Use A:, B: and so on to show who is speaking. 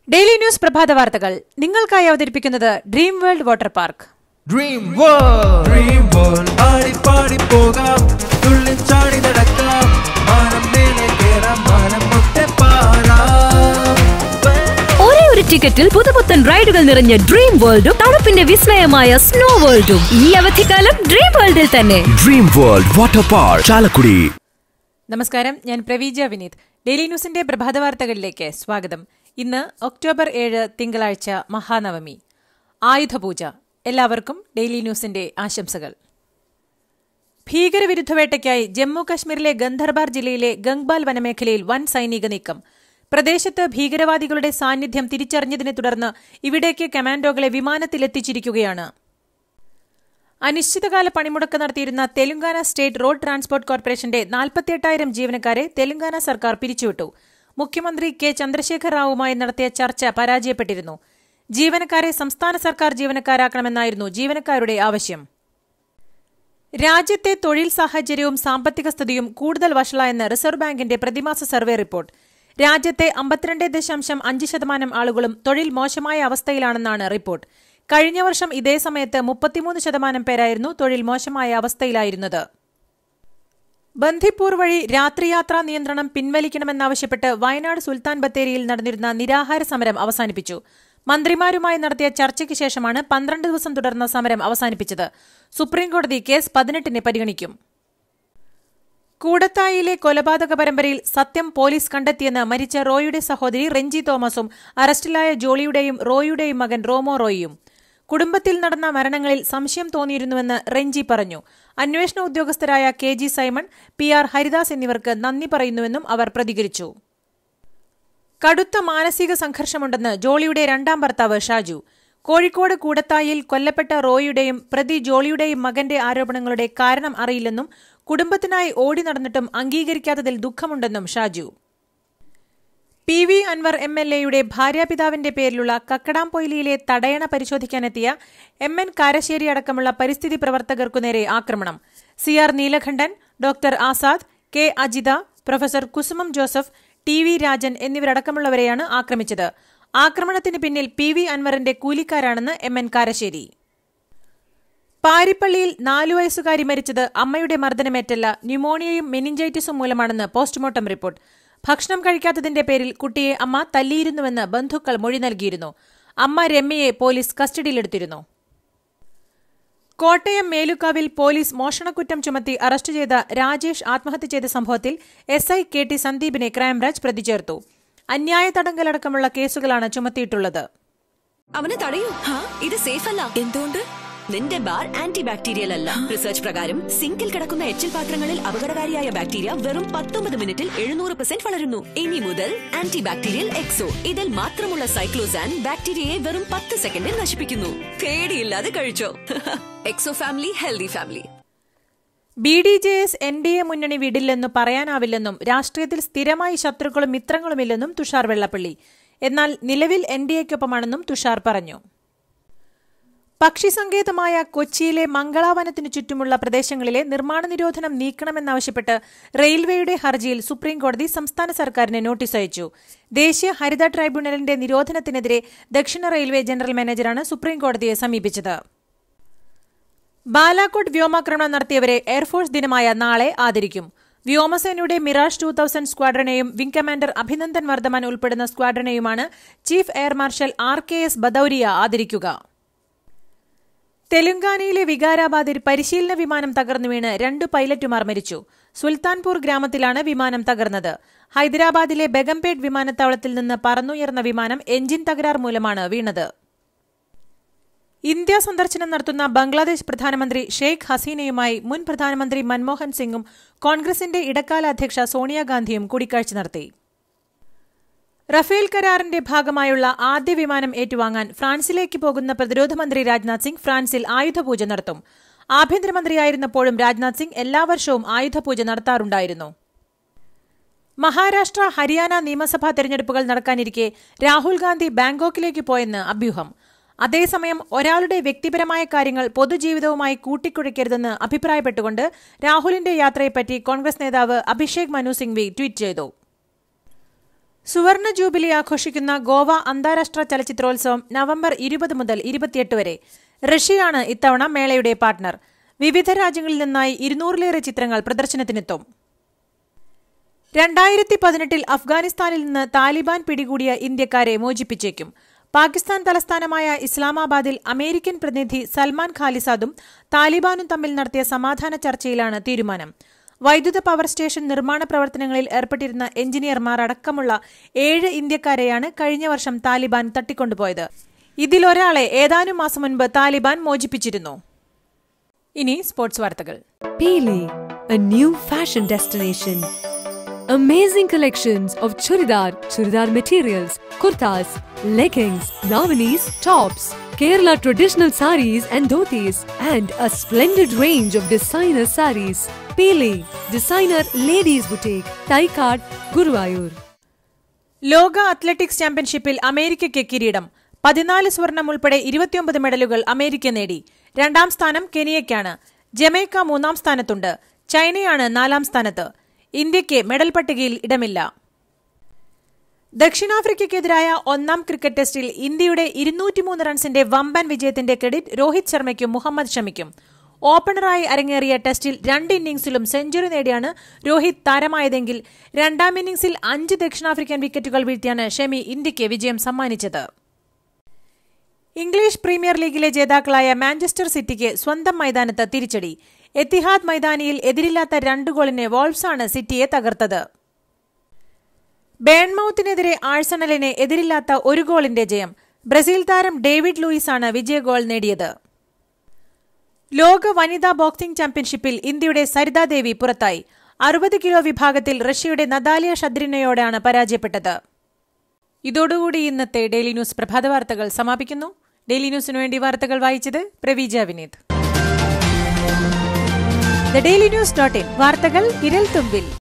A: Daily news പ്രഭാത വാർത്തകൾ നിങ്ങൾക്കായി അവതരിപ്പിക്കുന്നത് dream world water park
B: dream world dream world ആടി പാടി പോകാം തുള്ളി ചാടി നടക്കാം മാനം മേലെ കേറാം മാനം മുട്ടെ പാറാം
C: ഒരേ ഒരു ടിക്കറ്റിൽ പുതുപുത്തൻ റൈഡുകൾ നിറഞ്ഞ ഡ്രീം വേൾഡും തണുപ്പിന്റെ വിസ്മയമായ സ്നോ വേൾഡും ഈ അവധിക്കാലം ഡ്രീം വേൾഡിൽ തന്നെ
D: dream world water park Chalakudy
A: നമസ്കാരം ഞാൻ പ്രവീജ വിനീത് ഡെയിലി ന്യൂസിന്റെ പ്രഭാത വാർത്തകളിലേക്ക് സ്വാഗതം ഇന്ന് ഒക്ടോബർ ഏഴ് തിങ്കളാഴ്ച മഹാനവമി ആയുധപൂജ എല്ലാവർക്കും ഡെയിലി ന്യൂസിന്റെ ആശംസകൾ ഭീകരവിരുദ്ധ വേട്ടയ്ക്കായി ജമ്മു കശ്മീരിലെ ഗന്ധർബാർ ജില്ലയിലെ ഗംഗ്ബാൽ വനമേഖലയിൽ വൻ സൈനിക നീക്കം പ്രദേശത്ത് ഭീകരവാദികളുടെ സാന്നിധ്യം തിരിച്ചറിഞ്ഞതിനെ തുടർന്ന് ഇവിടേക്ക് കമാൻഡോകളെ വിമാനത്തിലെത്തിച്ചിരിക്കുകയാണ് അനിശ്ചിതകാല പണിമുടക്ക് നടത്തിയിരുന്ന തെലങ്കാന സ്റ്റേറ്റ് റോഡ് ട്രാൻസ്പോർട്ട് കോർപ്പറേഷന്റെ നാൽപ്പത്തിയെട്ടായിരം ജീവനക്കാരെ തെലങ്കാന സർക്കാർ പിരിച്ചുവിട്ടു മുഖ്യമന്ത്രി കെ ചന്ദ്രശേഖർ റാവുമായി നടത്തിയ ചർച്ച പരാജയപ്പെട്ടിരുന്നു ജീവനക്കാരെ സംസ്ഥാന സർക്കാർ ജീവനക്കാരാക്കണമെന്നായിരുന്നു ജീവനക്കാരുടെ ആവശ്യം രാജ്യത്തെ തൊഴിൽ സാഹചര്യവും സാമ്പത്തിക സ്ഥിതിയും കൂടുതൽ വഷളായെന്ന് റിസർവ് ബാങ്കിന്റെ പ്രതിമാസ സർവേ റിപ്പോർട്ട് രാജ്യത്തെ അമ്പത്തിരണ്ട് ദശാംശം അഞ്ച് ശതമാനം ആളുകളും തൊഴിൽ മോശമായ അവസ്ഥയിലാണെന്നാണ് റിപ്പോർട്ട് കഴിഞ്ഞ വർഷം ഇതേ സമയത്ത് മുപ്പത്തിമൂന്ന് ശതമാനം പേരായിരുന്നു തൊഴിൽ മോശമായ അവസ്ഥയിലായിരുന്നത് ബന്ദിപ്പൂർ വഴി രാത്രിയാത്രാ നിയന്ത്രണം പിൻവലിക്കണമെന്നാവശ്യപ്പെട്ട് വയനാട് സുൽത്താൻ ബത്തേരിയിൽ നടന്നിരുന്ന നിരാഹാര സമരം അവസാനിപ്പിച്ചു മന്ത്രിമാരുമായി നടത്തിയ ചർച്ചയ്ക്ക് ശേഷമാണ് പന്ത്രണ്ട് ദിവസം തുടർന്ന സമരം അവസാനിപ്പിച്ചത് സുപ്രീംകോടതി കേസ് പതിനെട്ടിന് പരിഗണിക്കും കൂടത്തായിലെ കൊലപാതക പരമ്പരയിൽ സത്യം പോലീസ് കണ്ടെത്തിയെന്ന് മരിച്ച റോയിയുടെ സഹോദരി റെഞ്ചി തോമസും അറസ്റ്റിലായ ജോളിയുടെയും റോയിയുടെയും മകൻ റോമോ റോയിയും കുടുംബത്തിൽ നടന്ന മരണങ്ങളിൽ സംശയം തോന്നിയിരുന്നുവെന്ന് റെഞ്ചി പറഞ്ഞു അന്വേഷണ ഉദ്യോഗസ്ഥരായ K G Simon P R Haridas എന്നിവർക്ക് നന്ദി പറയുന്നുവെന്നും അവർ പ്രതികരിച്ചു കടുത്ത മാനസിക സംഘർഷമുണ്ടെന്ന് ജോളിയുടെ രണ്ടാം ഭർത്താവ് ഷാജു കോഴിക്കോട് കൂടത്തായിൽ കൊല്ലപ്പെട്ട റോയിയുടെയും പ്രതി ജോളിയുടെയും മകന്റെ ആരോപണങ്ങളുടെ കാരണം അറിയില്ലെന്നും കുടുംബത്തിനായി ഓടി നടന്നിട്ടും അംഗീകരിക്കാത്തതിൽ ദുഃഖമുണ്ടെന്നും Shaju P V Anvar M L എയുടെ ഭാര്യാപിതാവിന്റെ പേരിലുള്ള കക്കടാംപൊയിലിയിലെ തടയണ പരിശോധിക്കാനെത്തിയ എം എൻ കാരശ്ശേരി അടക്കമുള്ള പരിസ്ഥിതി പ്രവർത്തകർക്കു നേരെ ആക്രമണം C R Neelakandan doctor Azad K Ajitha professor Kusumam Joseph T V Rajan എന്നിവരടക്കമുള്ളവരെയാണ് ആക്രമിച്ചത് ആക്രമണത്തിന് പിന്നിൽ പി വി അൻവറിന്റെ കൂലിക്കാരാണെന്ന് എം എൻ കാരശ്ശേരി പാരിപ്പള്ളിയിൽ നാലു വയസ്സുകാരി മരിച്ചത് അമ്മയുടെ മർദ്ദനമേറ്റല്ല ന്യൂമോണിയയും മെനിഞ്ചൈറ്റിസും മൂലമാണെന്ന് പോസ്റ്റ്മോർട്ടം റിപ്പോർട്ട് ഭക്ഷണം കഴിക്കാത്തതിന്റെ പേരിൽ കുട്ടിയെ അമ്മ തല്ലിയിരുന്നുവെന്ന് ബന്ധുക്കൾ മൊഴി നൽകിയിരുന്നു അമ്മ രമ്യയെ പോലീസ് കസ്റ്റഡിയിലെടുത്തിരുന്നു കോട്ടയം മേലുക്കാവിൽ പോലീസ് മോഷണക്കുറ്റം ചുമത്തി അറസ്റ്റ് ചെയ്ത രാജേഷ് ആത്മഹത്യ ചെയ്ത സംഭവത്തിൽ എസ് ഐ കെ ടി സന്ദീപിനെ ക്രൈംബ്രാഞ്ച് പ്രതി ചേർത്തു അന്യായ തടങ്കലടക്കമുള്ള കേസുകളാണ് ചുമത്തിയിട്ടുള്ളത്
C: അവനെ തടയൂ ഇത് സേഫ് അല്ല എന്തുകൊണ്ട് നിന്റെ ബാർ ആന്റി ബാക്ടീരിയൽ അല്ല റിസർച്ച് പ്രകാരം സിങ്കിൽ കിടക്കുന്ന എച്ചിൽ പാത്രങ്ങളിൽ അപകടകാരിയായ ബാക്ടീരിയ വെറും പത്തൊമ്പത് മിനിറ്റിൽ എഴുന്നൂറ് പെർസെന്റ് വളരുന്നു ഇനി മുതൽ ആന്റി ബാക്ടീരിയൽ എക്സോ ഇതിൽ മാത്രമുള്ള സൈക്ലോസാൻ ബാക്ടീരിയയെ വെറും പത്ത് സെക്കൻഡിൽ നശിപ്പിക്കുന്നു പേടിയില്ലാതെ കഴിച്ചോ Exo family healthy family
A: B D J S N D A മുന്നണി വിടില്ലെന്നു പറയാനാവില്ലെന്നും രാഷ്ട്രീയത്തിൽ സ്ഥിരമായി ശത്രുക്കളും മിത്രങ്ങളുമില്ലെന്നും തുഷാർ വെള്ളപ്പള്ളി എന്നാൽ നിലവിൽ എൻ ഡി എക്കൊപ്പമാണെന്നും തുഷാർ പറഞ്ഞു പക്ഷിസങ്കേതമായ കൊച്ചിയിലെ മംഗളാവനത്തിനു ചുറ്റുമുള്ള പ്രദേശങ്ങളിലെ നിർമ്മാണ നിരോധനം നീക്കണമെന്നാവശ്യപ്പെട്ട് റെയിൽവേയുടെ ഹർജിയിൽ സുപ്രീംകോടതി സംസ്ഥാന സർക്കാരിന് നോട്ടീസ് അയച്ചു ദേശീയ ഹരിത ട്രൈബ്യൂണലിന്റെ നിരോധനത്തിനെതിരെ ദക്ഷിണ റെയിൽവേ ജനറൽ മാനേജറാണ് സുപ്രീംകോടതിയെ സമീപിച്ചത് ബാലാക്കോട്ട് വ്യോമാക്രമണം നടത്തിയവരെ എയർഫോഴ്സ് ദിനമായ നാളെ ആദരിക്കും വ്യോമസേനയുടെ മിറാഷ് ടൂ തൗസൻഡ് സ്ക്വാഡ്രനെയും വിംഗ് കമാൻഡർ അഭിനന്ദൻ വർദ്ധമാൻ ഉൾപ്പെടുന്ന സ്ക്വാഡ്രനെയുമാണ് chief air marshal R K S Bhadauria ആദരിക്കുക തെലങ്കാനയിലെ വികാരാബാദിൽ പരിശീലന വിമാനം തകർന്നു വീണ് രണ്ട് പൈലറ്റുമാർ മരിച്ചു സുൽത്താൻപൂർ ഗ്രാമത്തിലാണ് വിമാനം തകർന്നത് ഹൈദരാബാദിലെ ബെഗംപേട്ട് വിമാനത്താവളത്തിൽ നിന്ന് പറന്നുയർന്ന വിമാനം എഞ്ചിൻ തകരാർ മൂലമാണ് വീണത് ഇന്ത്യ സന്ദർശനം നടത്തുന്ന ബംഗ്ലാദേശ് പ്രധാനമന്ത്രി ഷെയ്ഖ് ഹസീനയുമായി മുൻ പ്രധാനമന്ത്രി മൻമോഹൻ സിംഗും കോൺഗ്രസിന്റെ ഇടക്കാല അധ്യക്ഷ സോണിയാഗാന്ധിയും കൂടിക്കാഴ്ച നടത്തി റഫേൽ കരാറിന്റെ ഭാഗമായുള്ള ആദ്യ വിമാനം ഏറ്റുവാങ്ങാൻ ഫ്രാൻസിലേക്ക് പോകുന്ന പ്രതിരോധ മന്ത്രി രാജ്നാഥ് സിംഗ് ഫ്രാൻസിൽ ആയുധപൂജ നടത്തും ആഭ്യന്തരമന്ത്രിയായിരുന്നപ്പോഴും രാജ്നാഥ് സിംഗ് എല്ലാ വർഷവും ആയുധപൂജ നടത്താറുണ്ടായിരുന്നു മഹാരാഷ്ട്ര ഹരിയാന നിയമസഭാ തെരഞ്ഞെടുപ്പുകൾ നടക്കാനിരിക്കെ രാഹുൽ ഗാന്ധി ബാങ്കോക്കിലേക്ക് പോയെന്ന് അഭ്യൂഹം അതേസമയം ഒരാളുടെ വ്യക്തിപരമായ കാര്യങ്ങൾ പൊതുജീവിതവുമായി കൂട്ടിക്കുഴയ്ക്കരുതെന്ന് അഭിപ്രായപ്പെട്ടുകൊണ്ട് രാഹുലിന്റെ യാത്രയെപ്പറ്റി കോൺഗ്രസ് നേതാവ് അഭിഷേക് മനു സിംഗ്വി ട്വീറ്റ് ചെയ്തു സുവർണ ജൂബിലി ആഘോഷിക്കുന്ന ഗോവ അന്താരാഷ്ട്ര ചലച്ചിത്രോത്സവം നവംബർ ഇരുപത് മുതൽ ഇരുപത്തിയെട്ട് വരെ റഷ്യയാണ് ഇത്തവണ മേളയുടെ പാർട്ട്ണർ വിവിധ രാജ്യങ്ങളിൽ നിന്നായി ഇരുന്നൂറിലേറെ ചിത്രങ്ങൾ പ്രദർശനത്തിനെത്തും രണ്ടായിരത്തി പതിനെട്ടിൽ അഫ്ഗാനിസ്ഥാനിൽ നിന്ന് താലിബാൻ പിടികൂടിയ ഇന്ത്യക്കാരെ മോചിപ്പിച്ചേക്കും പാകിസ്ഥാൻ തലസ്ഥാനമായ ഇസ്ലാമാബാദിൽ അമേരിക്കൻ പ്രതിനിധി സൽമാൻ ഖാലിസാദും താലിബാനും തമ്മിൽ നടത്തിയ സമാധാന ചർച്ചയിലാണ് തീരുമാനം വൈദ്യുത പവർ സ്റ്റേഷൻ നിർമ്മാണ പ്രവർത്തനങ്ങളിൽ ഏർപ്പെട്ടിരുന്ന എഞ്ചിനീയർമാർ അടക്കമുള്ള ഏഴ് ഇന്ത്യക്കാരെയാണ് കഴിഞ്ഞ വർഷം താലിബാൻ തട്ടിക്കൊണ്ടുപോയത് ഇതിലൊരാളെ ഏതാനും മാസം മുൻപ് താലിബാൻ മോചിപ്പിച്ചിരുന്നു ഇനി സ്പോർട്സ് വാർത്തകൾ
E: Pele, a new fashion destination. Amazing collections of churidar, churidar materials, kurtas, leggings, davanis, tops, Kerala traditional saris and dhotis, and a splendid range of designer saris. Pele, designer ladies boutique, Taikad, Guruvayur.
A: ലോക athletics ചാമ്പ്യൻഷിപ്പിൽ അമേരിക്കയ്ക്ക് കിരീടം പതിനാല് സ്വർണം ഉൾപ്പെടെ ഇരുപത്തിയൊമ്പത് മെഡലുകൾ America നേടി രണ്ടാം സ്ഥാനം കെനിയയ്ക്കാണ് ജമൈക്ക മൂന്നാം സ്ഥാനത്തുണ്ട് ചൈനയാണ് നാലാം സ്ഥാനത്ത് ഇന്ത്യയ്ക്ക് മെഡൽ പട്ടികയിൽ ഇടമില്ല ദക്ഷിണാഫ്രിക്കയ്ക്കെതിരായ ഒന്നാം ക്രിക്കറ്റ് ടെസ്റ്റിൽ ഇന്ത്യയുടെ ഇരുന്നൂറ്റിമൂന്ന് റൺസിന്റെ വമ്പൻ വിജയത്തിന്റെ ക്രെഡിറ്റ് രോഹിത് ശർമ്മയ്ക്കും മുഹമ്മദ് ഷമിക്കും ഓപ്പണറായി അരങ്ങേറിയ ടെസ്റ്റിൽ രണ്ട് ഇന്നിംഗ്സിലും സെഞ്ചുറി നേടിയാണ് രോഹിത് താരമായതെങ്കിൽ രണ്ടാം ഇന്നിംഗ്സിൽ അഞ്ച് ദക്ഷിണാഫ്രിക്കൻ വിക്കറ്റുകൾ വീഴ്ത്തിയാണ് ഷമി ഇന്ത്യയ്ക്ക് വിജയം സമ്മാനിച്ചത് ഇംഗ്ലീഷ് പ്രീമിയർ ലീഗിലെ ജേതാക്കളായ മാഞ്ചസ്റ്റർ സിറ്റിക്ക് സ്വന്തം മൈതാനത്ത് തിരിച്ചടി എത്തിഹാദ് മൈതാനിയിൽ എതിരില്ലാത്ത രണ്ട് ഗോളിന് വോൾഫ്സാണ് സിറ്റിയെ തകർത്തത് ബേൺമൌത്തിനെതിരെ ആഴ്സണലിന് എതിരില്ലാത്ത ഒരു ഗോളിന്റെ ജയം ബ്രസീൽ താരം ഡേവിഡ് ലൂയിസാണ് വിജയ ഗോൾ നേടിയത് ലോക വനിതാ ബോക്സിംഗ് ചാമ്പ്യൻഷിപ്പിൽ ഇന്ത്യയുടെ സരിതാ ദേവി പുറത്തായി അറുപത് കിലോ വിഭാഗത്തിൽ റഷ്യയുടെ നദാലിയ ഷദ്രിനയോടാണ് പരാജയപ്പെട്ടത് ഇതോടുകൂടി ഇന്നത്തെ ഡെയിലി ന്യൂസ് പ്രഭാത വാർത്തകൾ സമാപിക്കുന്നു ഡെയിലി ന്യൂസിനു വേണ്ടി വാർത്തകൾ വായിച്ചത് Praveeja Vineeth the daily news dot in വാർത്തകൾ ഇരൽ തുമ്പിൽ